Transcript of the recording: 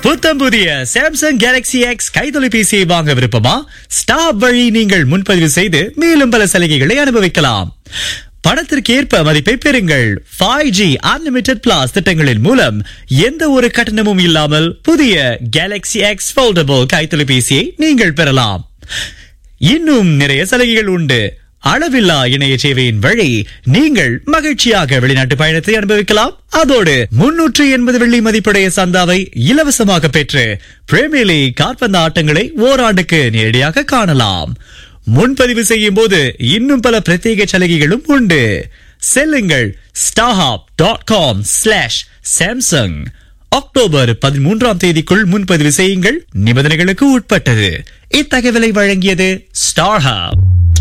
புத்தம் புதிய Samsung Galaxy X கைத்தொலைபேசியை வாங்க விருப்பமா ஸ்டாப் வழி நீங்கள் முன்பதிவு செய்து மேலும் பல சலுகைகளை அனுபவிக்கலாம் பணத்திற்கு ஏற்ப மதிப்பை பெறுங்கள் ஃபைவ் ஜி அன்லிமிடெட் பிளாஸ் திட்டங்களின் மூலம் எந்த ஒரு கட்டணமும் இல்லாமல் புதிய கேலக்ஸி எக்ஸ் ஃபோல்டபிள் கைத்தொலைபேசியை நீங்கள் பெறலாம் இன்னும் நிறைய சலுகைகள் உண்டு அளவில்லா இணைய சேவையின் வழி நீங்கள் மகிழ்ச்சியாக வெளிநாட்டு பயணத்தை அனுபவிக்கலாம் அதோடு முன்னூற்று எண்பது வெள்ளி மதிப்புடைய சந்தாவை இலவசமாக பெற்று பிரேமியர் லீக் கால்பந்து ஆட்டங்களை ஓராண்டுக்கு நேரடியாக காணலாம் முன்பதிவு செய்யும் போது இன்னும் பல பிரத்யேக சலுகைகளும் உண்டு செல்லுங்கள் ஸ்டாஹாப் dot com slash Samsung October பதிமூன்றாம் தேதிக்குள் முன்பதிவு செய்யுங்கள் நிபந்தனைகளுக்கு உட்பட்டது இத்தகவலை வழங்கியது ஸ்டார்ஹாப்